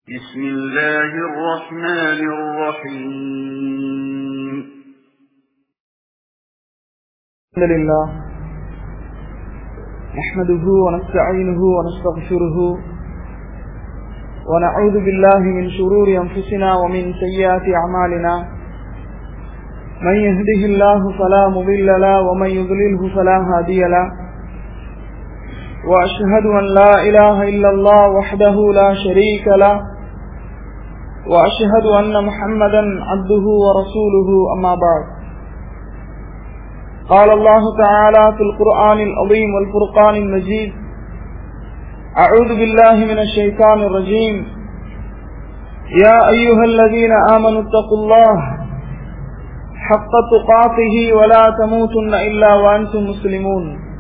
بسم الله الرحمن الرحيم الحمد لله نحمده ونستعينه ونستغفره ونعوذ بالله من شرور أنفسنا ومن سيئات أعمالنا من يهده الله فلا مضل له ومن يضلله فلا هادي له وأشهد أن لا إله إلا الله وحده لا شريك له وأشهد أن محمدا عبده ورسوله أما بعد قال الله تعالى في القرآن العظيم والفرقان المجيد أعوذ بالله من الشيطان الرجيم يا أيها الذين آمنوا اتقوا الله حق تقاته ولا تموتن إلا وأنتم مسلمون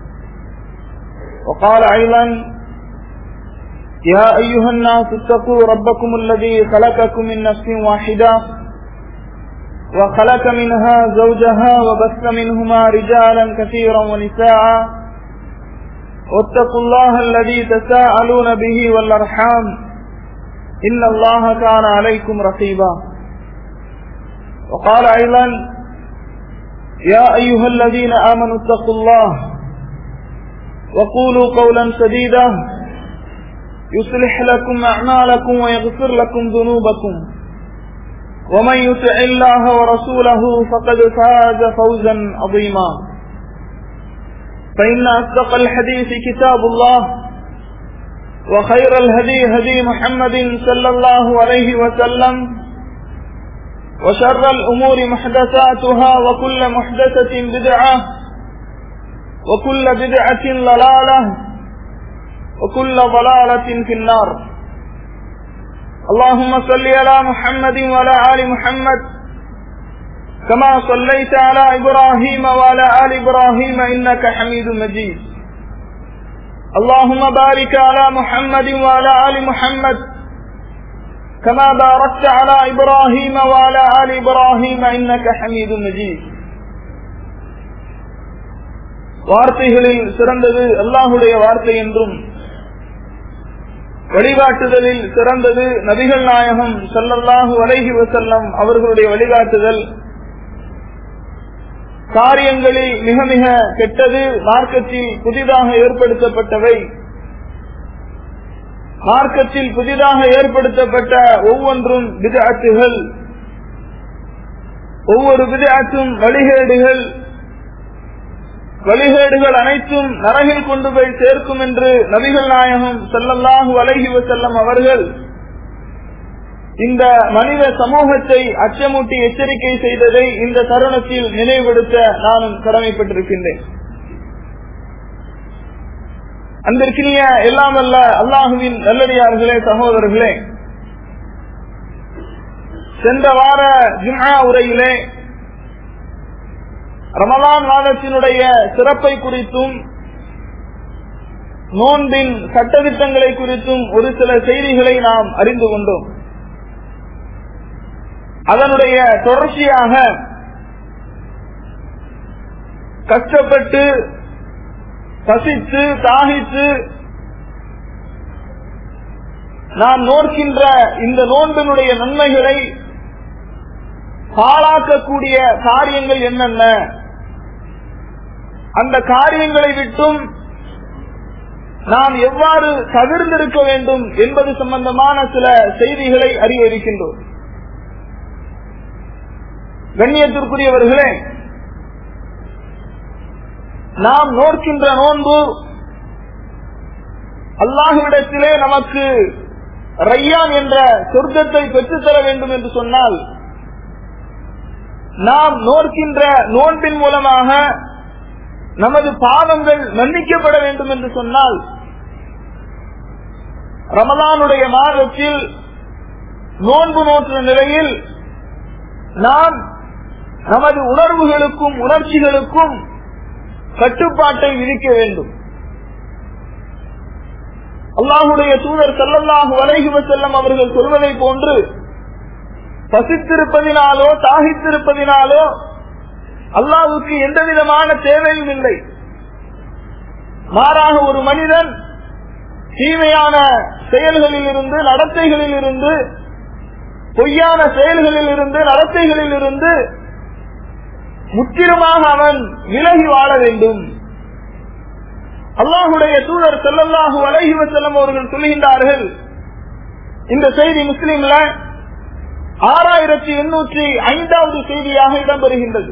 وقال أيضا يا أيها الناس اتقوا ربكم الذي خلقكم من نفس واحدة وخلق منها زوجها وبث منهما رجالا كثيرا ونساء واتقوا الله الذي تساءلون به والأرحام إن الله كان عليكم رقيبا وقال أيضا يا أيها الذين آمنوا اتقوا الله وقولوا قولا سديدا يصلح لكم أعمالكم ويغفر لكم ذنوبكم ومن يطع الله ورسوله فقد فاز فوزا عظيما فإن أصدق الحديث كتاب الله وخير الهدي هدي محمد صلى الله عليه وسلم وشر الأمور محدثاتها وكل محدثة بدعة وكل بدعة ضلالة وكل ضلالة في النار اللهم صل على محمد وعلى آل محمد كما صليت على إبراهيم وعلى آل إبراهيم إنك حميد مجيد اللهم بارك على محمد وعلى آل محمد كما باركت على إبراهيم وعلى آل إبراهيم إنك حميد مجيد வார்த்தைகளில் சிறந்தது அல்லாஹுடைய வார்த்தை என்றும் வழிகாட்டுதலில் சிறந்தது நபிகள் நாயகம் சல்லல்லாஹு அலைஹி வசல்லம் அவர்களுடைய வழிகாட்டுதல் காரியங்களில் மிக மிக கெட்டது மார்க்கத்தில் புதிதாக ஏற்படுத்தப்பட்டவை மார்க்கத்தில் புதிதாக ஏற்படுத்தப்பட்ட ஒவ்வொன்றும் விதாத்துகள் ஒவ்வொரு விதாத்தும் வழிகேடுகள் வழிகேடுகள் அனைத்தும் நரகில் கொண்டு போய் சேர்க்கும் என்று நபிகள் நாயகம் செல்லல்லாஹு அலைஹி வசல்லம் அவர்கள் இந்த மனித சமூகத்தை அச்சமூட்டி எச்சரிக்கை செய்ததை இந்த தருணத்தில் நினைவுபடுத்த நானும் கடமைப்பட்டிருக்கின்றேன் அன்பிற்கினிய எல்லாம் அல்ல அல்லாஹுவின் நல்லடியார்களே சகோதரர்களே சென்ற வார ஜும்ஆ உரையிலே ரமலான் மாதத்தினுடைய சிறப்பை குறித்தும் நோன்பின் சட்டத்திட்டங்களை குறித்தும் ஒரு சில செய்திகளை நாம் அறிந்து கொண்டோம் அதனுடைய தொடர்ச்சியாக கஷ்டப்பட்டு பசித்து தாகித்து நாம் நோக்கின்ற இந்த நோன்பினுடைய நன்மைகளை பாழாக்கக்கூடிய காரியங்கள் என்னென்ன அந்த காரியங்களை விட்டும் நாம் எவ்வாறு தவிர்ந்திருக்க வேண்டும் என்பது சம்பந்தமான சில செய்திகளை அறிய இருக்கின்றோம் கண்ணியத்திற்குரியவர்களே நாம் நோக்கின்ற நோன்பு அல்லாஹுவிடத்திலே நமக்கு ரையான் என்ற சொர்க்கத்தை பெற்றுத்தர வேண்டும் என்று சொன்னால் நாம் நோக்கின்ற நோன்பின் மூலமாக நமது பாவங்கள் மன்னிக்கப்பட வேண்டும் என்று சொன்னால் ரமலானுடைய மாதத்தில் நோன்பு நோற்ற நிலையில் நாம் நமது உணர்வுகளுக்கும் உணர்ச்சிகளுக்கும் கட்டுப்பாட்டை விதிக்க வேண்டும் அல்லாஹுடைய தூதர் செல்லல்லாஹு வலைகுவ செல்லம் அவர்கள் சொல்வதை போன்று பசித்திருப்பதினாலோ தாகித்திருப்பதினாலோ அல்லாவுக்கு எந்த விதமான தேவையும் இல்லை மாறாக ஒரு மனிதன் தீமையான செயல்களில் இருந்து நடத்தைகளில் இருந்து பொய்யான செயல்களில் இருந்து நடத்தைகளில் இருந்து முற்றிலுமாக அவன் விலகி வாழ வேண்டும் அல்லாஹுடைய தூதர் செல்லல்லாஹு அலைஹி வஸல்லம் அவர்கள் சொல்லுகின்றார்கள் இந்த செய்தி முஸ்லிம்ல ஆறாயிரத்தி எண்ணூற்றி ஐந்தாவது செய்தியாக இடம்பெறுகின்றது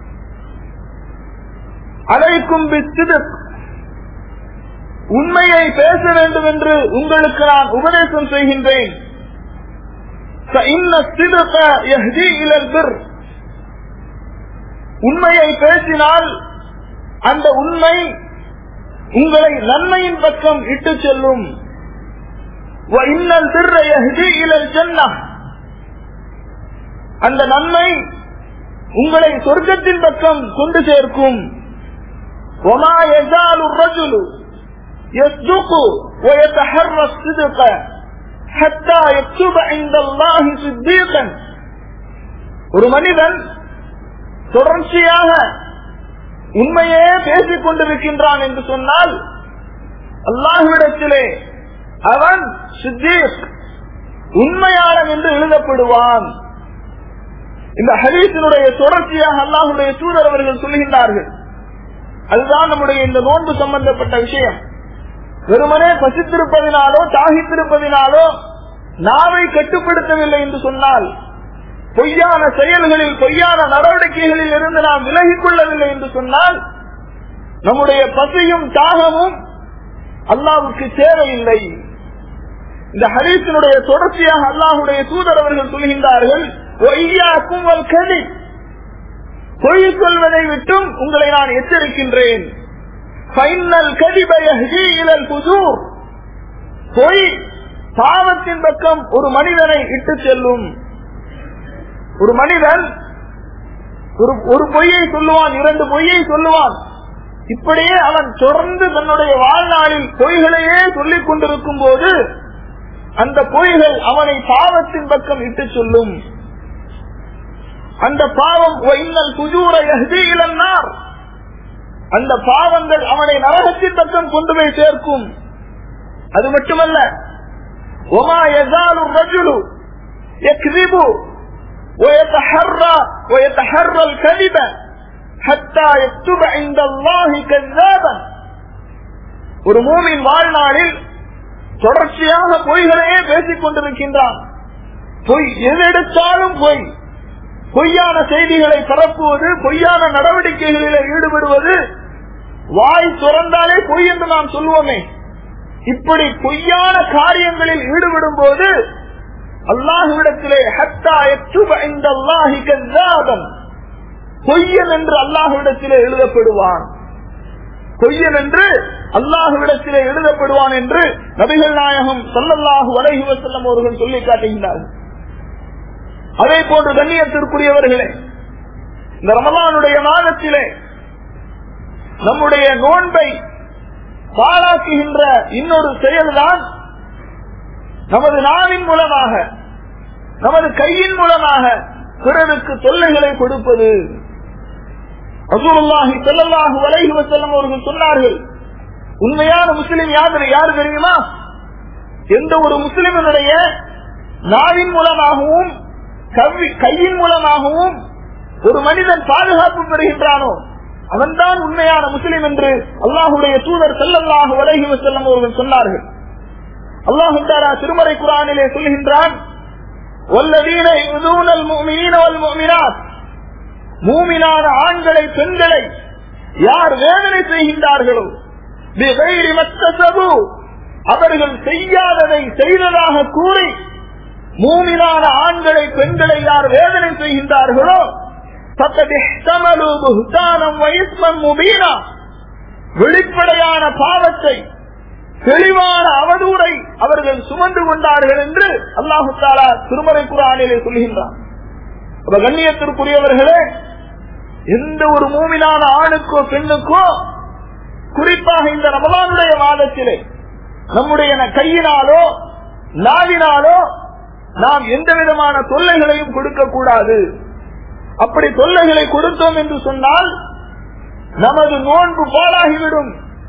அலைக்கும் பிஸ்திதக் உண்மையை பேச வேண்டும் என்று உங்களுக்கு நான் உபதேசம் செய்கின்றேன் فإن الصدق يهدي إلى البر உண்மையை பேசினால் அந்த உண்மை உங்களை நன்மையின் பக்கம் இட்டு செல்லும் وإن البر يهدي إلى الجنة அந்த நன்மை உங்களை சொர்க்கத்தின் பக்கம் கொண்டு சேர்க்கும் وما يزال الرجل يصدق ويتحرى الصدق حتى يكتب عند الله صديقا ஒரு மனிதன் தொடர்ச்சியாக உண்மையே பேசிக் கொண்டிருக்கின்றான் என்று சொன்னால் அல்லாஹுவிடத்திலே அவன் சித்தீக் உண்மையாளன் என்று எழுதப்படுவான் இந்த ஹரீஸினுடைய தொடர்ச்சியாக அல்லாஹுடைய தூதர் அவர்கள் சொல்லுகின்றார்கள் அதுதான் நம்முடைய இந்த நோன்பு சம்பந்தப்பட்ட விஷயம் வெறுமனே பசித்திருப்பதினாலோ தாகித்திருப்பதினாலோ நாவை கட்டுப்படுத்தவில்லை என்று சொன்னால் பொய்யான செயல்களில் பொய்யான நடவடிக்கைகளில் இருந்து நாம் விலகிக் கொள்ளவில்லை என்று சொன்னால் நம்முடைய பசியும் தாகமும் அல்லாவுக்கு தேவையில்லை இந்த ஹரீஸினுடைய தொடர்ச்சியாக அல்லாஹுடைய தூதர் அவர்கள் சொல்கின்றார்கள் ஒய்யாக்கும் கதி பொய் சொல்வதை விட்டும் உங்களை நான் எச்சரிக்கின்றேன் ஃபைனல் கதிபயல் புதூர் பொய் பாவத்தின் பக்கம் ஒரு மனிதனை இட்டு செல்லும் ஒரு மனிதன் ஒரு ஒரு பொய்யை சொல்லுவான் இரண்டு பொய்யை சொல்லுவான் இப்படியே அவன் தொடர்ந்து தன்னுடைய வாழ்நாளில் பொய்களையே சொல்லிக் கொண்டிருக்கும் போது அந்த பொய்கள் அவனை பாவத்தின் பக்கம் இட்டு சொல்லும் அந்த பாவம் இன்னல் குஜூர இளன்னார் அந்த பாவங்கள் அவனை நரகத்தின் பக்கம் கொண்டு போய் சேர்க்கும் அது மட்டுமல்ல ஒமா எசாலு ரஜுலு يكذب ويتحرى ويتحرى الكذب حتى يكتب عند الله كذابا ஒரு மூமின் வாழ்நாளில் தொடர்ச்சியாக பொய்களையே பேசிக் கொண்டிருக்கின்றான் பொய் எதெடுத்தாலும் பொய் பொய்யான செய்திகளை பரப்புவது பொய்யான நடவடிக்கைகளில் ஈடுபடுவது வாய் துறந்தாலே பொய் என்று நாம் சொல்லுவோமே இப்படி பொய்யான காரியங்களில் ஈடுபடும் போது அல்லாஹுவிடத்திலே ஹத்தா எச்சுப இந்த அல்லாஹி கல்லாதம் பொய்யன் என்று அல்லாஹுவிடத்திலே எழுதப்படுவான் பொய்யன் என்று அல்லாஹுவிடத்திலே எழுதப்படுவான் என்று நபிகள் நாயகம் சல்லல்லாஹு அலைஹி வசல்லம் அவர்கள் சொல்லி காட்டுகின்றார்கள் அதே போன்று கண்ணியத்திற்குரியவர்களே இந்த ரமலானுடைய மாதத்திலே நம்முடைய நோன்பை பாழாக்குகின்ற இன்னொரு செயல்தான் நமது நாவின் மூலமாக நமது கையின் மூலமாக பிறருக்கு தொல்லைகளை கொடுப்பது ரசூலுல்லாஹி ஸல்லல்லாஹு அலைஹி வஸல்லம் அவர்கள் சொன்னார்கள் உண்மையான முஸ்லிம் யாரு யாரு தெரியுமா எந்த ஒரு முஸ்லிமனுடைய நாவின் மூலமாகவும் கவ்வி- கையின் மூலமாகவும் ஒரு மனிதன் பாதுகாப்பு பெறுகின்றானோ அவன்தான் உண்மையான முஸ்லிம் என்று அல்லாஹுடைய தூதர் ஸல்லல்லாஹு அலைஹி வஸல்லம் அவர்கள் சொன்னார்கள் அல்லாஹு தஆலா திருமறை குர்ஆனிலே சொல்கின்றான் வல்லதீன யுதூனல் முஃமினீன வல் முஃமினாத் மூமினான ஆண்களை பெண்களை யார் வேதனை செய்கின்றார்களோ பிகைரி மத்தசபு அவர்கள் செய்யாததை செய்ததாக கூறி மூமினான ஆண்களை பெண்களை யார் வேதனை செய்கின்றார்களோ فقد احتملوا بهتانا وإثما مبينا வெளிப்படையான பாவத்தை தெளிவான அவதூறை அவர்கள் சுமந்து கொண்டார்கள் என்று அல்லாஹு தாலா திருமறை குரானிலே சொல்கின்றார் அப்ப கண்ணியத்திற்குரியவர்களே எந்த ஒரு மூமினான ஆணுக்கோ பெண்ணுக்கோ குறிப்பாக இந்த ரமலானுடைய மாதத்திலே நம்முடைய ந- கையினாலோ நாவினாலோ நாம் எந்த விதமான தொல்லைகளையும் கொடுக்க கூடாது அப்படி தொல்லைகளை கொடுத்தோம் என்று சொன்னால் நமது நோன்பு பாழாகிவிடும்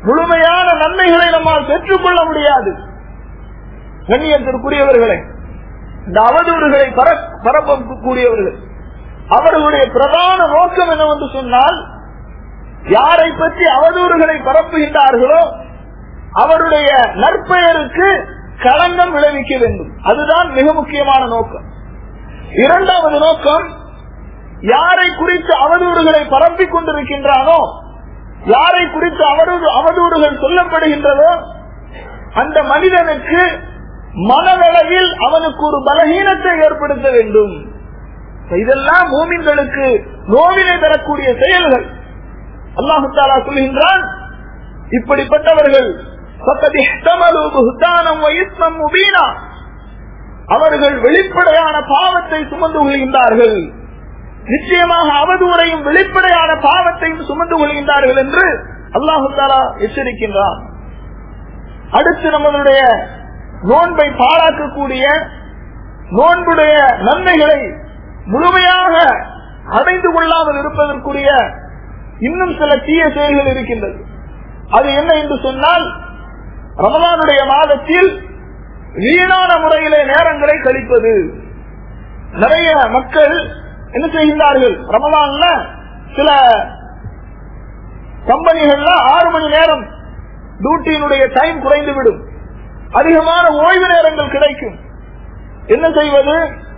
முழுமையான நன்மைகளை நம்மால் பெற்றுக்கொள்ள முடியாது கண்ணியத்திற்குரியவர்களே இந்த அவதூறுகளை பர- பரப்பக்கூடியவர்கள் அவர்களுடைய பிரதான நோக்கம் என்னவென்று சொன்னால் யாரை பற்றி அவதூறுகளை பரப்புகின்றார்களோ அவருடைய நற்பெயருக்கு களங்கம் விளைவிக்க வேண்டும் அதுதான் மிக முக்கியமான நோக்கம் இரண்டாவது நோக்கம் யாரை குறித்து அவதூறுகளை பரப்பிக் கொண்டிருக்கின்றானோ யாரை குறித்து அவதூறு அவதூறுகள் சொல்லப்படுகின்றதோ அந்த மனிதனுக்கு மனதளவில் அவனுக்கு ஒரு பலகீனத்தை ஏற்படுத்த வேண்டும் இதெல்லாம் மூமின்களுக்கு நோவினை தரக்கூடிய செயல்கள் அல்லாஹு தாலா சொல்கின்றான் இப்படிப்பட்டவர்கள் فَقَدِ احْتَمَلُوا بُهْتَانًا وَإِثْمًا مُبِينًا அவர்கள் வெளிப்படையான பாவத்தை சுமந்து கொள்கின்றார்கள் நிச்சயமாக அவதூறையும் வெளிப்படையான பாவத்தையும் சுமந்து கொள்கின்றார்கள் என்று அல்லாஹு தாலா எச்சரிக்கின்றான் அடுத்து நம்மளுடைய நோன்பை பாழாக்கக்கூடிய நோன்புடைய நன்மைகளை முழுமையாக அடைந்து கொள்ளாமல் இருப்பதற்குரிய இன்னும் சில தீய செயல்கள் இருக்கின்றது அது என்ன என்று சொன்னால் ரமலானுடைய மாதத்தில் வீணான முறையிலே நேரங்களை கழிப்பது நிறைய மக்கள் என்ன செய்கின்றார்கள் ரமலான்ல சில கம்பெனிகள்ல ஆறு மணி நேரம் டியூட்டியினுடைய டைம் குறைந்துவிடும் அதிகமான ஓய்வு நேரங்கள் கிடைக்கும் என்ன செய்வது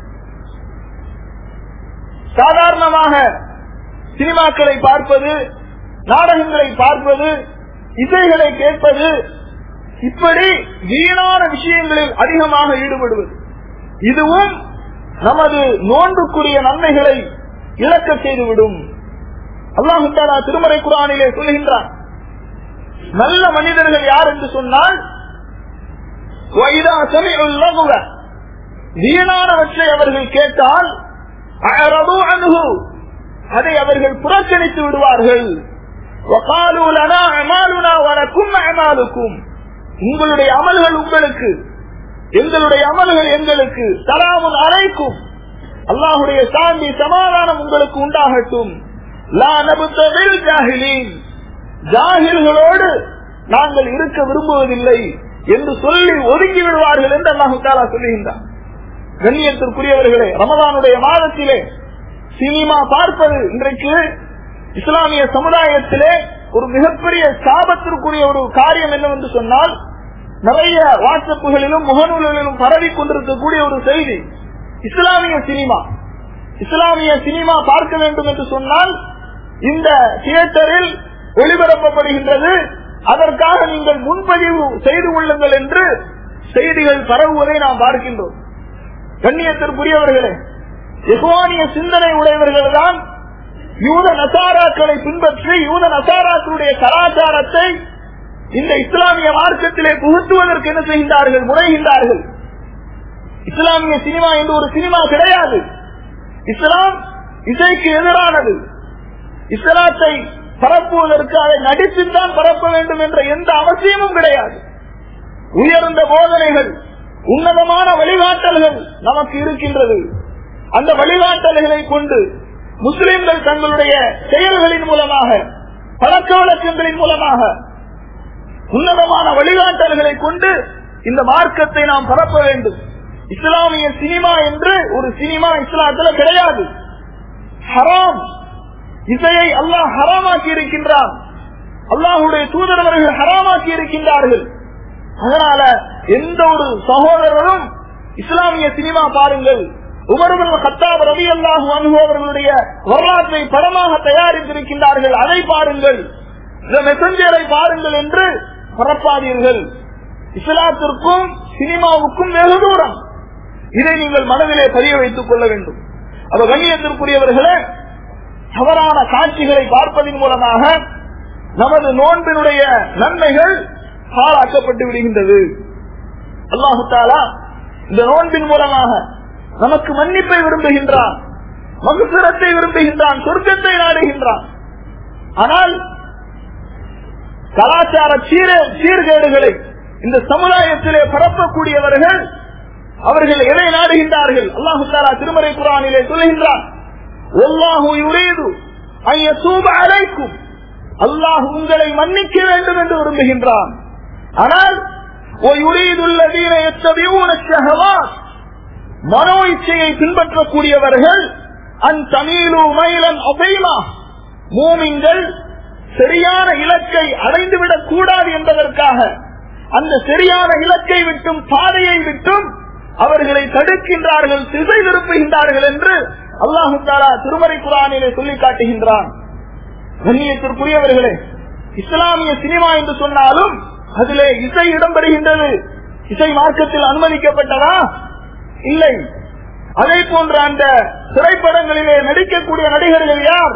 சாதாரணமாக சினிமாக்களை பார்ப்பது நாடகங்களை பார்ப்பது இசைகளை கேட்பது இப்படி வீணான விஷயங்களில் அதிகமாக ஈடுபடுவது இதுவும் நமது நோன்புக்குரிய நன்மைகளை இழக்க செய்துவிடும் அல்லாஹு தாலா திருமறை குரானிலே சொல்கின்றான் நல்ல மனிதர்கள் யார் என்று சொன்னால் وَإِذَا سَمِعُوا اللَّغْوَ வீணானவற்றை அவர்கள் கேட்டால் أَعْرَضُوا عَنْهُ அதை அவர்கள் புறக்கணித்து விடுவார்கள் وَقَالُوا لَنَا أَعْمَالُنَا وَلَكُمْ أَعْمَالُكُمْ உங்களுடைய அமல்கள் உங்களுக்கு எங்களுடைய அமல்கள் எங்களுக்கு சலாமுன் அலைக்கும் அல்லாஹுடைய சாந்தி சமாதானம் உங்களுக்கு உண்டாகட்டும் லா நபுத்தவில் ஜாஹிலீன் ஜாகில்களோடு நாங்கள் இருக்க விரும்புவதில்லை என்று சொல்லி ஒதுங்கி விடுவார்கள் என்று அல்லாஹு தாலா சொல்லுகின்றார் கண்ணியத்திற்குரியவர்களே ரமதானுடைய மாதத்திலே சினிமா பார்ப்பது இன்றைக்கு இஸ்லாமிய சமுதாயத்திலே ஒரு மிகப்பெரிய சாபத்திற்குரிய ஒரு காரியம் என்னவென்று சொன்னால் நிறைய வாட்ஸ்அப்புகளிலும் முகநூல்களிலும் பரவி கொண்டிருக்கக்கூடிய ஒரு செய்தி இஸ்லாமிய சினிமா இஸ்லாமிய சினிமா பார்க்க வேண்டும் என்று சொன்னால் இந்த தியேட்டரில் ஒளிபரப்பப்படுகின்றது அதற்காக நீங்கள் முன்பதிவு செய்து கொள்ளுங்கள் என்று செய்திகள் பரவுவதை நாம் பார்க்கின்றோம் கண்ணியத்திற்குரியவர்களே எகுவானிய சிந்தனை உடையவர்கள் தான் யூத நசாராக்களை பின்பற்றி யூத நசாராக்களுடைய கலாச்சாரத்தை இந்த இஸ்லாமிய மார்க்கத்திலே புகுத்துவதற்கு என்ன செய்கின்றார்கள் முறைகின்றார்கள் இஸ்லாமிய சினிமா என்று ஒரு சினிமா கிடையாது இஸ்லாம் இசைக்கு எதிரானது இஸ்லாத்தை பரப்புவதற்கு அதை நடித்துத்தான் பரப்ப வேண்டும் என்ற எந்த அவசியமும் கிடையாது உயர்ந்த போதனைகள் உன்னதமான வழிகாட்டல்கள் நமக்கு இருக்கின்றது அந்த வழிகாட்டல்களை கொண்டு முஸ்லிம்கள் தங்களுடைய செயல்களின் மூலமாக பழக்க வழக்கங்களின் மூலமாக உன்னதமான வழிகாட்டல்களை கொண்டு இந்த மார்க்கத்தை நாம் பரப்ப வேண்டும் இஸ்லாமிய சினிமா என்று ஒரு சினிமா இஸ்லாத்துல கிடையாது ஹராம் இசையை அல்லாஹ் ஹராமாக்கி இருக்கின்றான் அல்லாஹுடைய தூதரவர்கள் ஹராமாக்கி இருக்கின்றார்கள் அதனால எந்த ஒரு சகோதரரும் இஸ்லாமிய சினிமா பாருங்கள் உமருமல் கத்தாப் ரவி அல்லாஹு அனுபவர்களுடைய வரலாற்றை படமாக தயாரித்திருக்கின்றார்கள் அதை பாருங்கள் இந்த மெசஞ்சரை பாருங்கள் என்று பரப்பாதீர்கள் இஸ்லாத்திற்கும் சினிமாவுக்கும் வெகு தூரம் இதை நீங்கள் மனதிலே பதிய வைத்துக் கொள்ள வேண்டும் அது கண்ணியத்திற்குரியவர்களே தவறான காட்சிகளை பார்ப்பதன் மூலமாக நமது நோன்பினுடைய நன்மைகள் பாழாக்கப்பட்டு விடுகின்றது அல்லாஹு தாலா இந்த நோன்பின் மூலமாக நமக்கு மன்னிப்பை விரும்புகின்றான் மகுசுரத்தை விரும்புகின்றான் சொர்க்கத்தை நாடுகின்றான் ஆனால் கலாச்சார சீர சீர்கேடுகளை இந்த சமுதாயத்திலே பரப்பக்கூடியவர்கள் அவர்கள் எதை நாடுகின்றார்கள் அல்லாஹு தாலா திருமறை குரானிலே சொல்கின்றான் ஒல்லாஹு யுரீது ஐய சூப அலைக்கும் அல்லாஹ் உங்களை மன்னிக்க வேண்டும் என்று விரும்புகின்றான் ஆனால் وَيُرِيدُ الَّذِينَ يَتَّبِعُونَ الشَّهَوَاتِ மனோ இச்சையை பின்பற்றக்கூடியவர்கள் அன் தமிழு மயிலன் அபைமா மூமிங்கள் சரியான இலக்கை அடைந்துவிடக் கூடாது என்பதற்காக அந்த சரியான இலக்கை விட்டும் பாதையை விட்டும் அவர்களை தடுக்கின்றார்கள் திசை திருப்புகின்றார்கள் என்று அல்லாஹு தாலா திருமறை குரானிலே சொல்லி காட்டுகின்றான் கண்ணியத்திற்குரியவர்களே இஸ்லாமிய சினிமா என்று சொன்னாலும் அதிலே இசை இடம்பெறுகின்றது இசை மார்க்கத்தில் அனுமதிக்கப்பட்டதா இல்லை அதே போன்ற அந்த திரைப்படங்களிலே நடிக்கக்கூடிய நடிகர்கள் யார்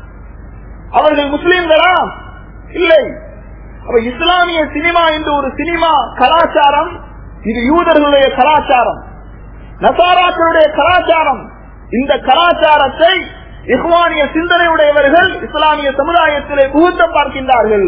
அவர்கள் முஸ்லிம்களா இல்லை அப்ப இஸ்லாமிய சினிமா என்று ஒரு சினிமா கலாச்சாரம் இது யூதர்களுடைய கலாச்சாரம் நசாராக்களுடைய கலாச்சாரம் இந்த கலாச்சாரத்தை இஸ்லாமிய சிந்தனையுடையவர்கள் இஸ்லாமிய சமுதாயத்திலே புகுத்த பார்க்கின்றார்கள்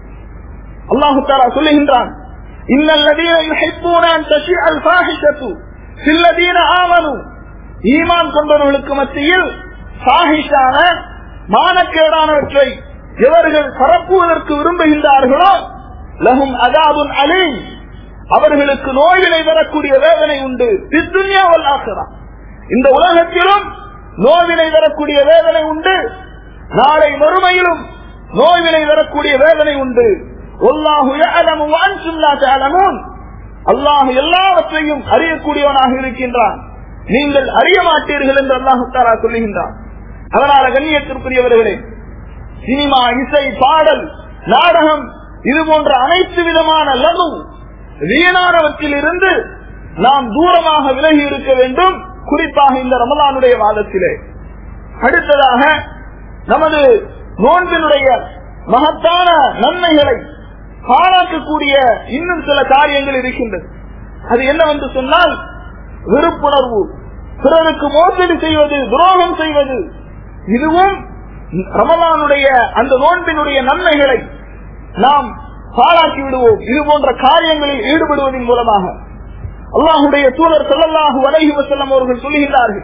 அல்லாஹு தாலா சொல்லுகின்றான் இன்னல்லதீன யுஹிப்பூன அன் தஷிஅ அல் ஃபாஹிஷத்து ஃபில்லதீன ஆமனு ஈமான் கொண்டவர்களுக்கு மத்தியில் சாஹிஷான மானக்கேடானவற்றை எவர்கள் பரப்புவதற்கு விரும்புகின்றார்களோ லஹும் அதாபுன் அலீம் அவர்களுக்கு நோய்களை வரக்கூடிய வேதனை உண்டு பித்துன்யாவல் ஆசிரா இந்த உலகத்திலும் நோவினை வரக்கூடிய வேதனை உண்டு நாளை மறுமையிலும் நோய்வினை வரக்கூடிய வேதனை உண்டு ஒல்லாஹு யஅலமு வ அன்தும் லா தஅலமூன் அல்லாஹ் எல்லாவற்றையும் அறியக்கூடியவனாக இருக்கின்றான் நீங்கள் அறிய மாட்டீர்கள் என்று அல்லாஹு தாலா சொல்லுகின்றான் அதனால கண்ணியத்திற்குரியவர்களே சினிமா இசை பாடல் நாடகம் இது போன்ற அனைத்து விதமான லகு வீணானவற்றில் இருந்து நாம் தூரமாக விலகி இருக்க வேண்டும் குறிப்பாக இந்த ரமலானுடைய மாதத்திலே அடுத்ததாக நமது நோன்பினுடைய மகத்தான நன்மைகளை பாராட்டக்கூடிய இன்னும் சில காரியங்கள் இருக்கின்றது அது என்னவென்று சொன்னால் வெறுப்புணர்வு பிறருக்கு மோசடி செய்வது துரோகம் செய்வது இதுவும் ரமலானுடைய அந்த நோன்பினுடைய நன்மைகளை நாம் பாராட்டி விடுவோம் இது போன்ற காரியங்களில் ஈடுபடுவதன் மூலமாக அல்லாஹுடைய தூதர் சொல்லல்லாஹு அலைஹி வசல்லம் அவர்கள் சொல்லுகின்றார்கள்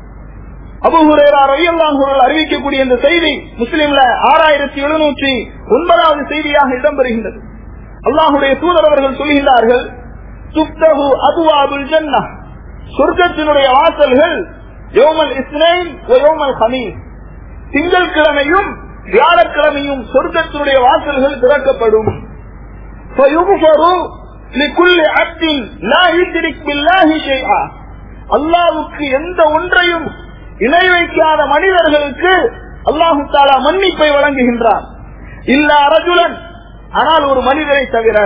அபுஹுரேரா ரவியல்லாஹு அவர்கள் அறிவிக்கக்கூடிய இந்த செய்தி முஸ்லிம்ல ஆறாயிரத்தி எழுநூற்றி ஒன்பதாவது செய்தியாக இடம்பெறுகின்றது அல்லாஹுடைய தூதர் அவர்கள் சொல்லுகின்றார்கள் துப்தகு அதுவாபுல் ஜன்னா சொர்க்கத்தினுடைய வாசல்கள் யோமல் இஸ்னைன் யோமல் ஹமீஸ் திங்கட்கிழமையும் வியாழக்கிழமையும் சொர்க்கத்தினுடைய வாசல்கள் திறக்கப்படும் அல்லாவுக்கு எந்த ஒன்றையும் இணை வைக்காத மனிதர்களுக்கு அல்லாஹு தாலா மன்னிப்பை வழங்குகின்றார் இல்ல அரஜுலன் ஆனால் ஒரு மனிதரை தவிர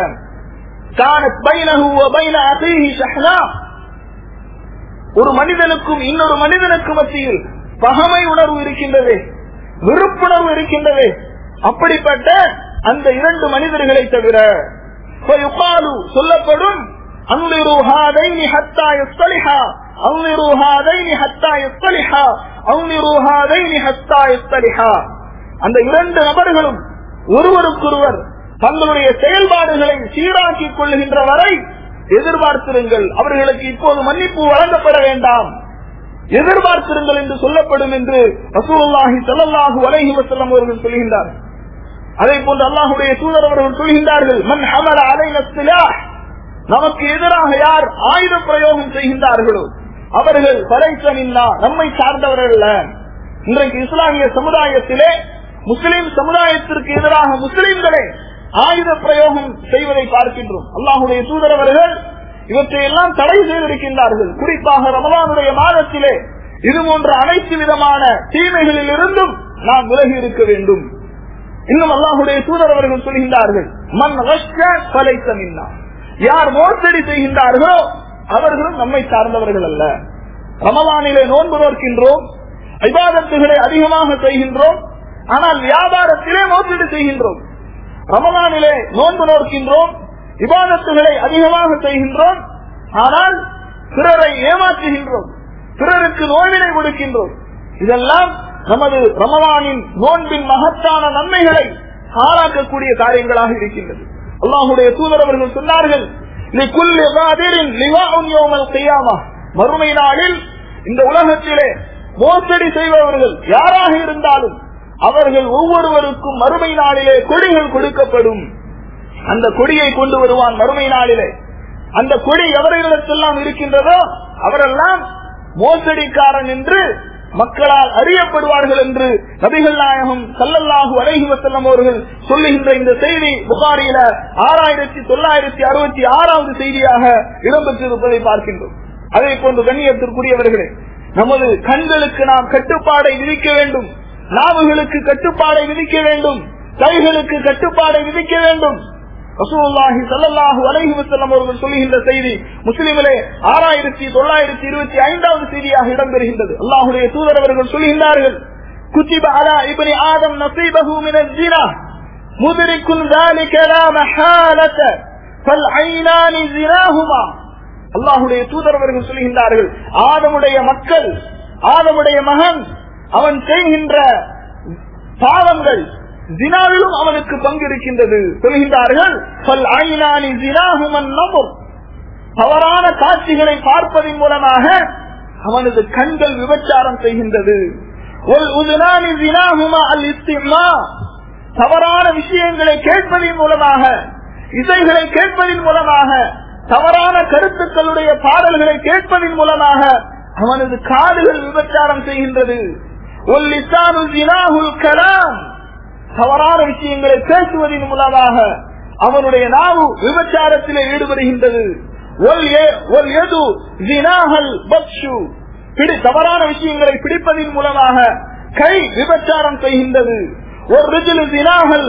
ஒரு மனிதனுக்கும் இன்னொரு மனிதனுக்கு மத்தியில் பகமை உணர்வு இருக்கின்றது விருப்புணர்வு இருக்கின்றது அப்படிப்பட்ட அந்த இரண்டு மனிதர்களை தவிர சொல்லப்படும் அந்த இரண்டு நபர்களும் ஒருவருக்கொருவர் தங்களுடைய செயல்பாடுகளை சீராக்கிக் கொள்ளுகின்ற வரை எதிர்பார்த்திருங்கள் அவர்களுக்கு இப்போது மன்னிப்பு வழங்கப்பட வேண்டாம் எதிர்பார்த்திருங்கள் என்று சொல்லப்படும் என்று ரசூலுல்லாஹி ஸல்லல்லாஹு அலைஹி வஸல்லம் அவர்கள் சொல்கின்றார்கள் அதே போன்று அல்லாஹுடைய தூதர் அவர்கள் சொல்கின்றார்கள் மன் ஹமல அலைன சிலாஹ் நமக்கு எதிராக யார் ஆயுத பிரயோகம் செய்கின்றார்களோ அவர்கள் படைத்தனில்லா நம்மை சார்ந்தவர்கள் அல்ல இன்றைக்கு இஸ்லாமிய சமுதாயத்திலே முஸ்லிம் சமுதாயத்திற்கு எதிராக முஸ்லிம்களே ஆயுத பிரயோகம் செய்வதை பார்க்கின்றோம் அல்லாஹுடைய தூதர் அவர்கள் இவற்றை எல்லாம் தடை செய்திருக்கின்றார்கள் குறிப்பாக ரமலானுடைய மாதத்திலே இது போன்ற அனைத்து விதமான தீமைகளில் இருந்தும் நாம் விலகி இருக்க வேண்டும் இன்னும் அல்லாஹுடைய தூதர் அவர்கள் சொல்கின்றார்கள் மண் பலைத்தமின்னா யார் மோசடி செய்கின்றார்களோ அவர்களும் நம்மை சார்ந்தவர்கள் அல்ல ரமலானிலே நோன்பு நோக்கின்றோம் ஐபாதத்துகளை அதிகமாக செய்கின்றோம் ஆனால் வியாபாரத்திலே மோசடி செய்கின்றோம் ரமலானிலே நோன்பு நோக்கின்றோம் விவாதத்துகளை அதிகமாக செய்கின்றோம் ஆனால் பிறரை ஏமாற்றுகின்றோம் பிறருக்கு நோய்வினை கொடுக்கின்றோம் இதெல்லாம் நமது ரமலானின் நோன்பின் மகத்தான நன்மைகளை ஆளாக்கக்கூடிய காரியங்களாக இருக்கின்றது அல்லாஹுடைய தூதர் அவர்கள் சொன்னார்கள் மறுமை நாளில் இந்த உலகத்திலே மோசடி செய்பவர்கள் யாராக இருந்தாலும் அவர்கள் ஒவ்வொருவருக்கும் மறுமை நாளிலே கொடிகள் கொடுக்கப்படும் அந்த கொடியை கொண்டு வருவான் மறுமை நாளிலே அந்த கொடி எவர்களிடத்தெல்லாம் இருக்கின்றதோ அவரெல்லாம் மோசடிக்காரன் என்று மக்களால் அறியப்படுவார்கள் என்று நபிகள் நாயகம் சல்லல்லாஹு அலைஹி வசல்லம் அவர்கள் சொல்லுகின்ற இந்த செய்தி புகாரியில ஆறாயிரத்தி தொள்ளாயிரத்தி அறுபத்தி ஆறாவது செய்தியாக இடம்பெற்றிருப்பதை பார்க்கின்றோம் அதே போன்று கண்ணியத்திற்குரியவர்களே நமது கண்களுக்கு நாம் கட்டுப்பாடை விதிக்க வேண்டும் நாவுகளுக்கு கட்டுப்பாடை விதிக்க வேண்டும் கைகளுக்கு கட்டுப்பாடை விதிக்க வேண்டும் ரசூலுல்லாஹி ஸல்லல்லாஹு அலைஹி வஸல்லம் அவர்கள் சொல்லுகின்ற செய்தி முஸ்லிமிலே ஆறாயிரத்தி தொள்ளாயிரத்தி இருபத்தி ஐந்தாவது செய்தியாக இடம்பெறுகின்றது அல்லாஹுடைய தூதர் அவர்கள் சொல்லுகின்றார்கள் குத்திப அலா இப்னி ஆதம் நசீபஹு மின الزنا مدرك ذلك لا محالة فالعينان زناهما அல்லாஹுடைய தூதர் அவர்கள் சொல்லுகின்றார்கள் ஆதமுடைய மக்கள் ஆதமுடைய மகன் அவன் செய்கின்ற பாவங்கள் ஜினாவிலும் அவனுக்கு பங்கு இருக்கின்றது சொல்கின்றார்கள் தவறான காட்சிகளை பார்ப்பதன் மூலமாக அவனது கண்கள் விபச்சாரம் செய்கின்றது தவறான விஷயங்களை கேட்பதன் மூலமாக இசைகளை கேட்பதன் மூலமாக தவறான கருத்துக்களுடைய பாடல்களை கேட்பதன் மூலமாக அவனது காதுகள் விபச்சாரம் செய்கின்றது கலாம் தவறான விஷயங்களை பேசுவதன் மூலமாக அவனுடைய நாவு விபச்சாரத்திலே ஈடுபடுகின்றது தவறான விஷயங்களை பிடிப்பதன் மூலமாக கை விபச்சாரம் செய்கின்றது ஒரு ரிஜிலு தினாகல்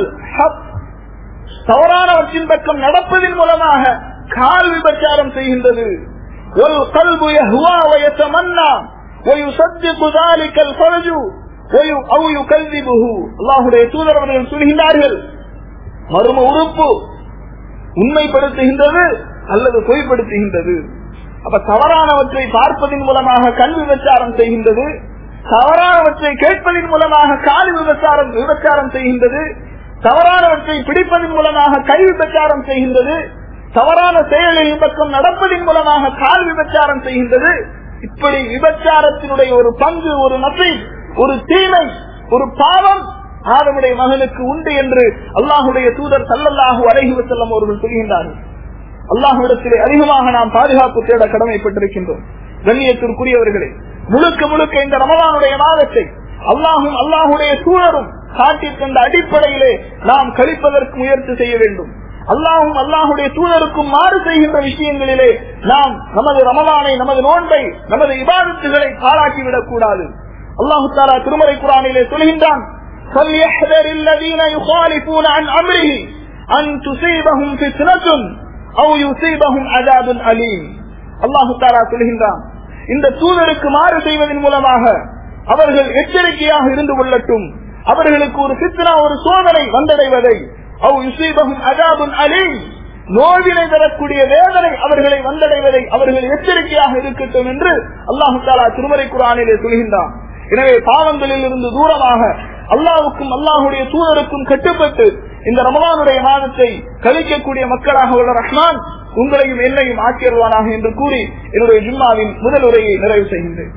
தவறானவற்றின் பக்கம் நடப்பதன் மூலமாக கால் விபச்சாரம் செய்கின்றது ஒரு கல்பு يتمنى ويصدق ذلك الفرج أو يكذبه அல்லாஹுடைய தூதர் அவர்கள் சொல்கின்றார்கள் மர்ம உறுப்பு உண்மைப்படுத்துகின்றது அல்லது பொய்ப்படுத்துகின்றது அப்ப தவறானவற்றை பார்ப்பதன் மூலமாக கண் விபச்சாரம் செய்கின்றது தவறானவற்றை கேட்பதன் மூலமாக கால் விபச்சாரம் விபச்சாரம் செய்கின்றது தவறானவற்றை பிடிப்பதன் மூலமாக கை விபச்சாரம் செய்கின்றது தவறான செயலின் பக்கம் நடப்பதன் மூலமாக கால் விபச்சாரம் செய்கின்றது இப்படி விபச்சாரத்தினுடைய ஒரு பங்கு ஒரு நசை ஒரு தீமை ஒரு பாவம் ஆதமுடைய மகனுக்கு உண்டு என்று அல்லாஹுடைய தூதர் சல்லல்லாஹு அலைஹி வசல்லம் அவர்கள் சொல்கின்றார்கள் அல்லாஹுடத்திலே அதிகமாக நாம் பாதுகாப்பு தேட கடமைப்பட்டிருக்கின்றோம் கண்ணியத்திற்குரியவர்களே முழுக்க முழுக்க இந்த ரமலானுடைய மாதத்தை அல்லாஹும் அல்லாஹுடைய சூழலும் காட்டித் தந்த அடிப்படையிலே நாம் கழிப்பதற்கு முயற்சி செய்ய வேண்டும் அல்லாஹும் அல்லாஹுடைய தூதருக்கும் மாறு செய்கின்ற விஷயங்களிலே நாம் நமது ரமலானை நமது நோன்பை நமது இபாதத்துகளை பாராட்டிவிடக் கூடாது அல்லாஹு தாலா திருமறை குரானிலே சொல்கின்றான் فَلْيَحْذَرِ الَّذِينَ يُخَالِفُونَ عَنْ أَمْرِهِ أَنْ تُصِيبَهُمْ فِتْنَةٌ أَوْ يُصِيبَهُمْ عَذَابٌ أَلِيمٌ அல்லாஹு தாலா சொல்கின்றான் இந்த தூதருக்கு மாறு செய்வதன் மூலமாக அவர்கள் எச்சரிக்கையாக இருந்து கொள்ளட்டும் அவர்களுக்கு ஒரு சித்தனா ஒரு சோதனை வந்தடைவதை அவ் யுசீபகும் அஜாபுன் அலீம் நோவினை தரக்கூடிய வேதனை அவர்களை வந்தடைவதை அவர்கள் எச்சரிக்கையாக இருக்கட்டும் என்று அல்லாஹு தாலா திருமறை குரானிலே சொல்கின்றான் எனவே பாவங்களில் இருந்து தூரமாக அல்லாவுக்கும் அல்லாஹுடைய தூதருக்கும் கட்டுப்பட்டு இந்த ரமலானுடைய மாதத்தை கழிக்கக்கூடிய மக்களாக உள்ள ரஹ்மான் உங்களையும் என்னையும் ஆக்கியருவானாக என்று கூறி என்னுடைய ஜும்மாவின் முதல் உரையை நிறைவு செய்கின்றேன்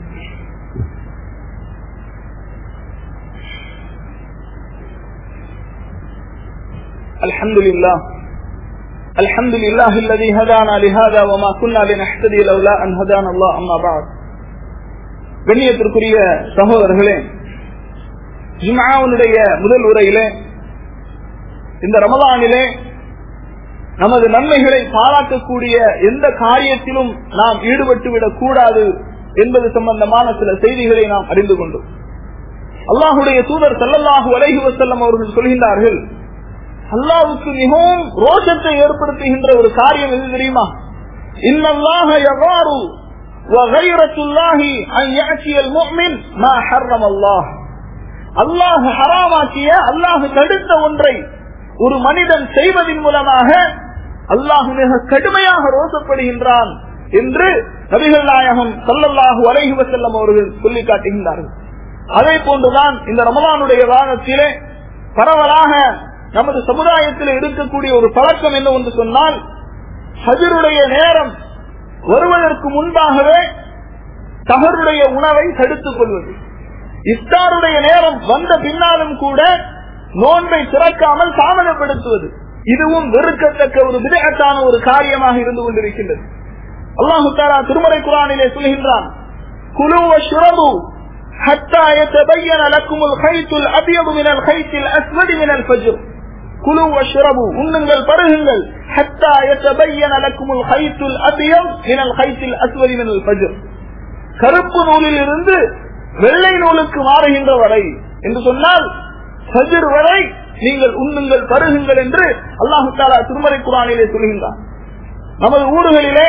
الحمد لله الحمد لله الذي هدانا لهذا وما كنا لنهتدي لولا ان هدانا الله اما بعد கண்ணியத்திற்குரிய சகோதரர்களே ஜுமாவுடைய முதல் உரையிலே இந்த ரமலானிலே நமது நன்மைகளை பாராட்டக்கூடிய எந்த காரியத்திலும் நாம் ஈடுபட்டு விடக் கூடாது என்பது சம்பந்தமான சில செய்திகளை நாம் அறிந்து கொண்டோம் அல்லாஹுடைய தூதர் செல்லல்லாஹு அலைஹி வசல்லம் அவர்கள் சொல்கின்றார்கள் அல்லாவுக்கு மிகவும் ரோஷத்தை ஏற்படுத்துகின்ற ஒரு காரியம் எது தெரியுமா இன்னல்லாஹ யகாரு وغيرة الله أن يأتي المؤمن ما حرم الله அல்லாஹ் ஹராமாக்கிய அல்லாஹ் தடுத்த ஒன்றை ஒரு மனிதன் செய்வதன் மூலமாக அல்லாஹ் மிக கடுமையாக ரோசப்படுகின்றான் என்று நபிகள் நாயகம் சல்லல்லாஹு அலைஹி வசல்லம் அவர்கள் சொல்லி காட்டுகின்றார்கள் அதே போன்றுதான் இந்த ரமலானுடைய வாதத்திலே பரவலாக நமது சமுதாயத்தில் இருக்கக்கூடிய ஒரு பழக்கம் என்ன என்று சொன்னால் ஹஜருடைய நேரம் வருவதற்கு முன்பாகவே தகருடைய உணவை தடுத்துக் கொள்வது இஃப்தாருடைய நேரம் வந்த பின்னாலும் கூட நோன்பை திறக்காமல் தாமதப்படுத்துவது இதுவும் வெறுக்கத்தக்க ஒரு விதகத்தான ஒரு காரியமாக இருந்து கொண்டிருக்கின்றது அல்லாஹு தாலா திருமறை குரானிலே சொல்கின்றான் குழுவ சுரபு حتى يتبين لكم الخيط الابيض من الخيط الاسود من الفجر குழு வஷ்ரபு உண்ணுங்கள் பருகுங்கள் ஹத்தா يتبين لكم الخيط الابيض من الخيط الاسود من الفجر கருப்பு நூலில் இருந்து வெள்ளை நூலுக்கு மாறுகின்ற வரை என்று சொன்னால் ஃபஜ்ர் வரை நீங்கள் உண்ணுங்கள் பருகுங்கள் என்று அல்லாஹு தாலா திருமறை குரானிலே சொல்கின்றார் நமது ஊர்களிலே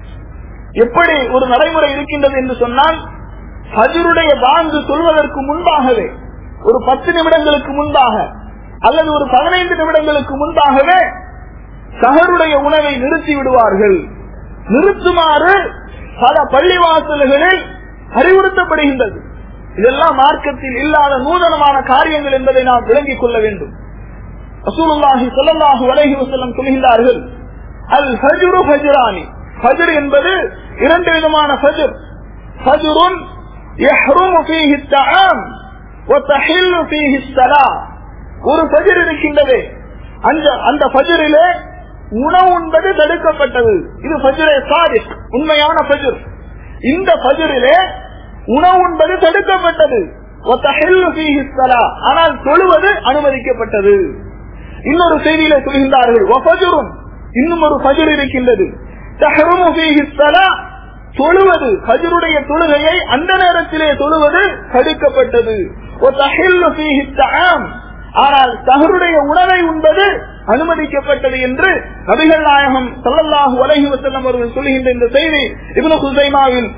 எப்படி ஒரு நடைமுறை இருக்கின்றது என்று சொன்னால் ஹஜருடைய பாங்கு சொல்வதற்கு முன்பாகவே ஒரு பத்து நிமிடங்களுக்கு முன்பாக அல்லது ஒரு பதினைந்து நிமிடங்களுக்கு முன்பாகவே சகருடைய உணவை நிறுத்தி விடுவார்கள் நிறுத்துமாறு பல பள்ளிவாசல்களில் அறிவுறுத்தப்படுகின்றது இதெல்லாம் மார்க்கத்தில் இல்லாத நூதனமான காரியங்கள் என்பதை நாம் விளங்கிக் கொள்ள வேண்டும் ரசூலுல்லாஹி ஸல்லல்லாஹு அலைஹி வஸல்லம் சொல்கின்றார்கள் அல் ஃபஜ்ரு ஃபஜ்ரானி ஃபஜ்ர் என்பது இரண்டு விதமான ஃபஜ்ர் ஃபஜ்ருன் يحرم فيه الطعام وتحل فيه الصلاة ஒரு ஃபஜ்ர் இருக்கின்றது அந்த அந்த ஃபஜ்ரிலே உணவு உண்பது தடுக்கப்பட்டது இது ஃபஜ்ரே சாதிக் உண்மையான ஃபஜ்ர் இந்த ஃபஜ்ரிலே உணவு உண்பது தடுக்கப்பட்டது وتحل فيه الصلاة ஆனால் தொழுவது அனுமதிக்கப்பட்டது இன்னொரு செய்தியில சொல்கின்றார்கள் வஃபஜ்ருன் இன்னும் ஒரு ஃபஜ்ர் இருக்கின்றது தஹ்ருமு ஃபீஹி ஸலா தொழுவது ஃபஜ்ருடைய தொழுகையை அந்த நேரத்திலே தொழுவது தடுக்கப்பட்டது வதஹில்லு ஃபீஹி தஆம் ஆனால் சஹருடைய உணவை உண்பது அனுமதிக்கப்பட்டது என்று நபிகள் நாயகம் ஸல்லல்லாஹு அலைஹி வஸல்லம் அவர்கள் சொல்லுகின்ற இந்த செய்தி இப்னு குஸைமாவின்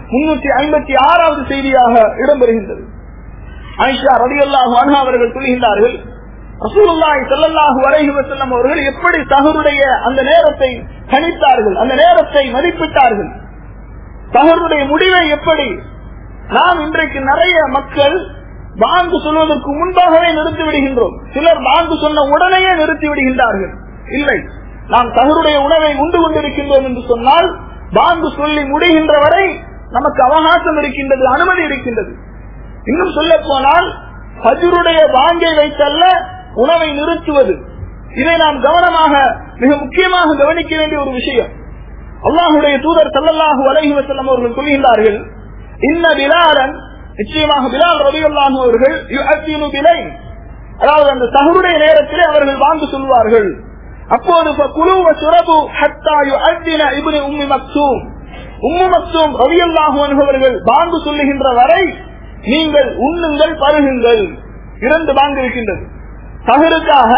356வது செய்தியாக இடம்பெறுகின்றது ஆயிஷா ரலியல்லாஹு அன்ஹா அவர்கள் சொல்லுகின்றார்கள் ரசூலுல்லாஹி ஸல்லல்லாஹு அலைஹி வஸல்லம் அவர்கள் எப்படி சஹருடைய அந்த நேரத்தை கணித்தார்கள் அந்த நேரத்தை மதிப்பிட்டார்கள் சஹருடைய முடிவை எப்படி நாம் இன்றைக்கு நிறைய மக்கள் பாங்கு சொல்வதற்கு முன்பாகவே நிறுத்தி விடுகின்றோம் சிலர் பாங்கு சொன்ன உடனேயே நிறுத்தி விடுகின்றார்கள் இல்லை நாம் தகருடைய உணவை உண்டு கொண்டிருக்கின்றோம் என்று சொன்னால் பாங்கு சொல்லி முடிகின்ற வரை நமக்கு அவகாசம் இருக்கின்றது அனுமதி இருக்கின்றது இன்னும் சொல்ல போனால் ஹஜருடைய பாங்கை வைத்தல்ல உணவை நிறுத்துவது இதை நாம் கவனமாக மிக முக்கியமாக கவனிக்க வேண்டிய ஒரு விஷயம் அல்லாஹுடைய தூதர் சல்லல்லாஹு அலைஹி வஸல்லம் அவர்கள் சொல்கின்றார்கள் இன்ன பிலாலன் நிச்சயமாக பிலால் ரபியுல்லாஹு அவர்கள் யுஅத்தினு பிலை அதாவது அந்த சஹருடைய நேரத்திலே அவர்கள் வாங்கு சொல்வார்கள் அப்போது குழு சுரபு ஹத்தா யுஅத்தின இப்னு உம்மி மக்சூம் உம்மு மக்சூம் ரபியுல்லாஹு அவர்கள் பாங்கு சொல்லுகின்ற வரை நீங்கள் உண்ணுங்கள் பருகுங்கள் இரண்டு பாங்கு இருக்கின்றது சஹருக்காக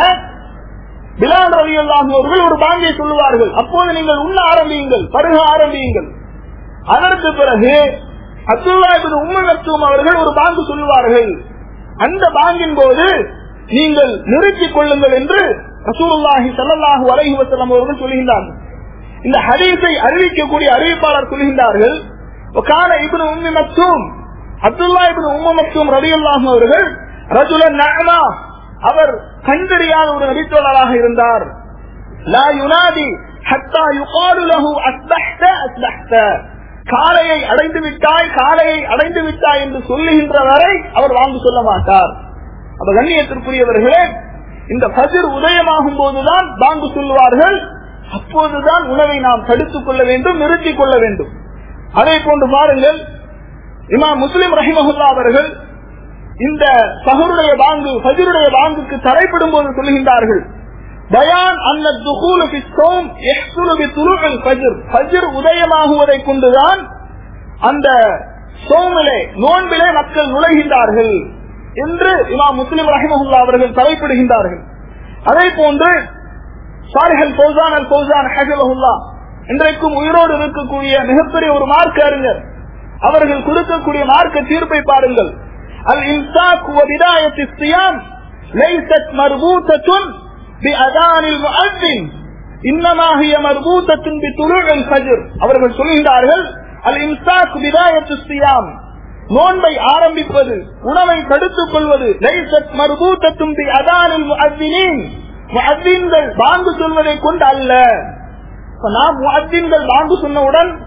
பிலால் ரவி அவர்கள் ஒரு பாங்கை சொல்லுவார்கள் அப்போது நீங்கள் உண்ண ஆரம்பியுங்கள் பருக ஆரம்பியுங்கள் அதற்கு பிறகு அப்துல்லாபின் உம்மத்துவம் அவர்கள் ஒரு பாங்கு சொல்லுவார்கள் அந்த பாங்கின் போது நீங்கள் நிறுத்திக் கொள்ளுங்கள் என்று ரசூலுல்லாஹி ஸல்லல்லாஹு அலைஹி வஸல்லம் அவர்கள் சொல்கின்றார்கள் இந்த ஹதீஸை அறிவிக்கக்கூடிய அறிவிப்பாளர் சொல்கின்றார்கள் கான இப்னு உம்மி மக்தூம் அப்துல்லா இப்னு உம்ம மக்தூம் ரலியல்லாஹு அவர்கள் ரஜுலன் நஅமா அவர் கண்டறியாத ஒரு நபித்தோழராக இருந்தார் லா யுனாதி ஹத்தா யுகாலு லஹு அஸ்பஹ்த அஸ்பஹ்த காலையை அடைந்து விட்டாய் காலையை அடைந்து விட்டாய் என்று சொல்லுகின்ற வரை அவர் வாங்கு சொல்ல மாட்டார் அப்ப கண்ணியத்திற்குரியவர்களே இந்த பஜர் உதயமாகும் போதுதான் பாங்கு சொல்லுவார்கள் அப்போதுதான் உணவை நாம் தடுத்துக் கொள்ள வேண்டும் நிறுத்திக் கொள்ள வேண்டும் அதே போன்று பாருங்கள் இமா முஸ்லிம் ரஹிமஹுல்லா அவர்கள் இந்த சஹருடைய பாங்கு ஃபஜருடைய பாங்குக்கு தடைப்படும் போது சொல்லுகின்றார்கள் பயான் அந்த துகூலு பிஸ்தோம் எஹ்சுலு பிதுலுல் ஃபஜர் ஃபஜர் உதயமாகுவதை கொண்டுதான் அந்த சோமிலே நோன்பிலே மக்கள் நுழைகின்றார்கள் என்று இமாம் முஸ்லிம் ரஹிமஹுல்லா அவர்கள் தலைப்பிடுகின்றார்கள் அதே போன்று சாலிஹல் பௌசான் அல் பௌசான் ஹஜலஹுல்லா இன்றைக்கும் உயிரோடு இருக்கக்கூடிய மிகப்பெரிய ஒரு மார்க்க அறிஞர் அவர்கள் கொடுக்கக்கூடிய மார்க்க தீர்ப்பை பாருங்கள் الإمساك وبداية الصيام ليست مربوطة بأذان المؤذن إنما هي مربوطة بطلوع الفجر அவர்கள் சொல்கின்றார்கள் الإمساك بداية الصيام நோன்பை ஆரம்பிப்பது உணவை தடுத்துக் கொள்வது லைசத் மர்பூத்தத்தும் பி அதானில் முஅத்தினீன் முஅத்தின்கள் பாங்கு சொல்வதை கொண்டு அல்ல நாம் முஅத்தின்கள் பாங்கு சொன்னவுடன்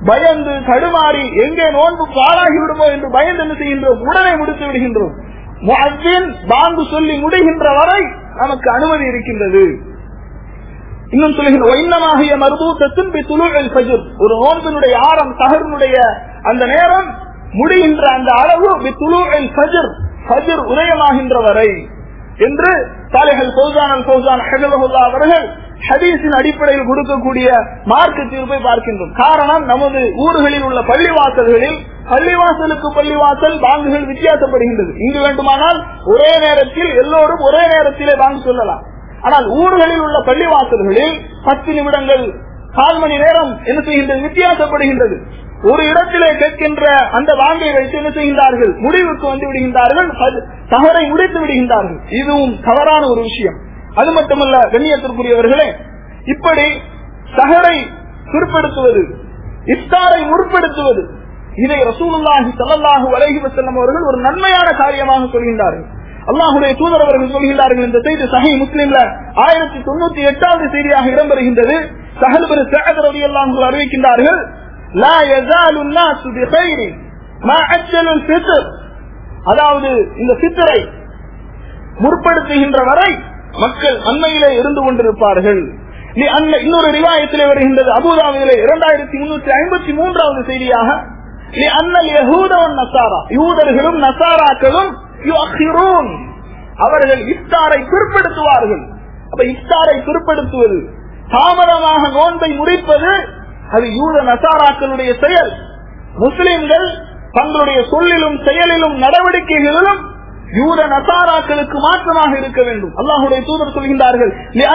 பயந்து தடுமாறி எங்கே நோன்பு பாழாகி விடுமோ என்று பயந்து என்ன செய்கின்றோம் உடனே முடித்து விடுகின்றோம் முஅத்தின் பாங்கு சொல்லி முடிகின்ற வரை நமக்கு அனுமதி இருக்கின்றது இன்னும் சொல்லுகின்ற ஒன்னமாகிய மருதூத்தத்தின் துளுவில் ஃபஜ்ர் ஒரு நோன்பினுடைய ஆரம் சஹருடைய அந்த நேரம் முடிகின்ற அந்த அளவு துளுவில் ஃபஜ்ர் ஃபஜ்ர் உதயமாகின்ற வரை என்று சாலைகள் ஃபௌசான் ஃபௌசான் ஹஜபஹுல்லா அவர்கள் ஹதீஸின் அடிப்படையில் கொடுக்கக்கூடிய மார்க்க தீர்ப்பை பார்க்கின்றோம் காரணம் நமது ஊர்களில் உள்ள பள்ளிவாசல்களில் பள்ளிவாசலுக்கு பள்ளிவாசல் பாங்குகள் வித்தியாசப்படுகின்றது இங்கு வேண்டுமானால் ஒரே நேரத்தில் எல்லோரும் ஒரே நேரத்திலே பாங்கு சொல்லலாம் ஆனால் ஊர்களில் உள்ள பள்ளிவாசல்களில் பத்து நிமிடங்கள் கால் மணி நேரம் என்ன செய்கின்றது வித்தியாசப்படுகின்றது ஒரு இடத்திலே கேட்கின்ற அந்த வாங்கை வைத்து என்ன செய்கின்றார்கள் முடிவுக்கு வந்து விடுகின்றார்கள் தவறை முடித்து விடுகின்றார்கள் இதுவும் தவறான ஒரு விஷயம் அது மட்டுமல்ல கண்ணியத்திற்குரியவர்களே இப்படி சகரை பிற்படுத்துவது இஃப்தாரை முற்படுத்துவது இதை ரசூலுல்லாஹி ஸல்லல்லாஹு அலைஹி வஸல்லம் அவர்கள் ஒரு நன்மையான காரியமாக சொல்கின்றார்கள் அல்லாஹுடைய தூதர் அவர்கள் சொல்கின்றார்கள் இந்த செய்தி சஹி முஸ்லிம்ல ஆயிரத்தி தொண்ணூத்தி எட்டாவது செய்தியாக இடம்பெறுகின்றது சஹல் பின் சஅத் ரலியல்லாஹு அறிவிக்கின்றார்கள் லா யஸாலு الناس بخير ما عجلوا الفطر அதாவது இந்த ஃபித்ரை முற்படுத்துகின்ற வரை மக்கள் அண்மையிலே இருந்து கொண்டிருப்பார்கள் இன்னொரு ரிவாயத்திலே வருகின்றது அபுதாபிலே இரண்டாயிரத்தி முன்னூற்றி ஐம்பத்தி மூன்றாவது செய்தியாக அண்ணல் யகூதவன் நசாரா யூதர்களும் நசாராக்களும் அவர்கள் இஃப்தாரை பிற்படுத்துவார்கள் அப்ப இஃப்தாரை பிற்படுத்துவது தாமதமாக நோன்பை முடிப்பது அது யூத நசாராக்களுடைய செயல் முஸ்லிம்கள் தங்களுடைய சொல்லிலும் செயலிலும் நடவடிக்கைகளிலும் யூத நசாராக்களுக்கு மாற்றமாக இருக்க வேண்டும் அல்லாஹுடைய தூதர் சொல்கின்றார்கள்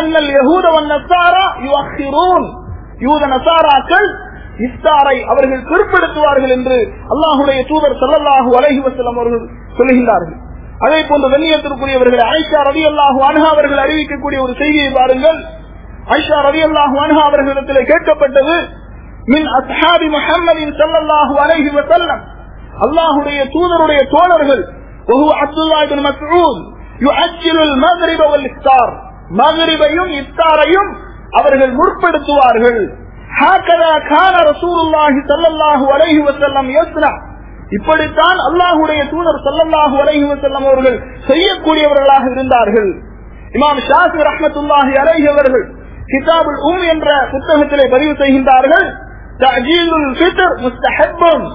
யூத நசாராக்கள் இஃப்தாரை அவர்கள் பிற்படுத்துவார்கள் என்று அல்லாஹுடைய தூதர் சல்லல்லாஹு அலஹி வசலம் அவர்கள் சொல்கின்றார்கள் அதே போன்ற வெள்ளியத்திற்குரியவர்கள் ஐஷா ரவி அல்லாஹு அன்ஹா அவர்கள் அறிவிக்கக்கூடிய ஒரு செய்தியை பாருங்கள் ஐஷா ரவி அல்லாஹு அன்ஹா அவர்களிடத்தில் கேட்கப்பட்டது மின் அஸ்ஹாபி முஹம்மதின் சல்லல்லாஹு அலைஹி வஸல்லம் அல்லாஹுடைய தூதருடைய தோழர்கள் وهو عبد الله بن مسعود يؤجل المغرب والافطار மகரிபையும் இஃப்தாரையும் அவர்கள் முற்படுத்துவார்கள் ஹாக்கதா கான ரசூலுல்லாஹி ஸல்லல்லாஹு அலைஹி வஸல்லம் யஸ்னா இப்படித்தான் அல்லாஹுடைய தூதர் ஸல்லல்லாஹு அலைஹி வஸல்லம் அவர்கள் செய்யக்கூடியவர்களாக இருந்தார்கள் இமாம் ஷாஃபி ரஹ்மத்துல்லாஹி அலைஹி அவர்கள் கிதாபுல் உம் என்ற புத்தகத்திலே பதிவு செய்கின்றார்கள் தஅஜீலுல் ஃபித்ர் முஸ்தஹப்பும்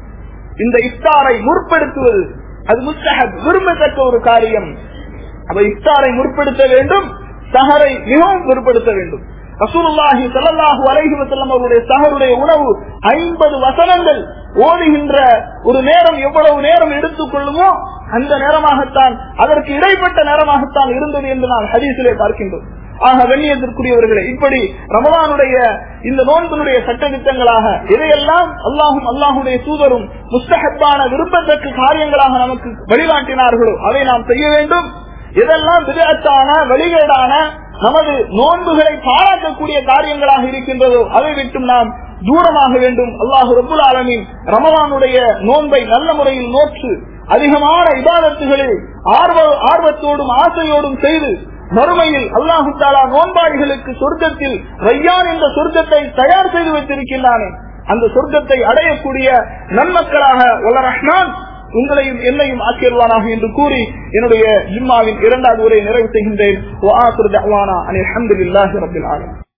இந்த இஃப்தாரை முற்படுத்துவது அது முஸ்தஹப் விரும்பத்தக்க ஒரு காரியம் அப்ப இஃப்தாரை முற்படுத்த வேண்டும் சஹரை மிகவும் முற்படுத்த வேண்டும் ரசூலுல்லாஹி ஸல்லல்லாஹு அலைஹி வஸல்லம் அவருடைய சஹருடைய உணவு 50 வசனங்கள் ஓடுகின்ற ஒரு நேரம் எவ்வளவு நேரம் எடுத்துக் கொள்ளுமோ அந்த நேரமாகத்தான் அதற்கு இடைப்பட்ட நேரமாகத்தான் இருந்தது என்று நான் ஹதீஸிலே பார்க்கின்றோம் ஆக வெண்ணியத்திற்குரியவர்களே இப்படி ரமலானுடைய இந்த நோன்பினுடைய சட்டத்திட்டங்களாக இதையெல்லாம் அல்லாஹும் அல்லாஹுடைய தூதரும் முஸ்தஹப்பான விரும்பத்தக்க காரியங்களாக நமக்கு வழிகாட்டினார்களோ அதை நாம் செய்ய வேண்டும் இதெல்லாம் விதத்தான வழிகேடான நமது நோன்புகளை பாராட்டக்கூடிய காரியங்களாக இருக்கின்றதோ அதை விட்டும் நாம் தூரமாக வேண்டும் அல்லாஹு ரபுல் ஆலமின் ரமலானுடைய நோன்பை நல்ல முறையில் நோற்று அதிகமான இபாதத்துகளில் ஆர்வ ஆர்வத்தோடும் ஆசையோடும் செய்து மறுமையில் அல்லாஹு தாலா நோன்பாளிகளுக்கு சொர்க்கத்தில் ரையான் என்ற சொர்க்கத்தை தயார் செய்து வைத்திருக்கின்றானே அந்த சொர்க்கத்தை அடையக்கூடிய நன்மக்களாக வல்ல ரஹ்மான் உங்களையும் என்னையும் ஆக்கிடுவானாக என்று கூறி என்னுடைய ஜிம்மாவின் இரண்டாவது உரை நிறைவு செய்கின்றேன்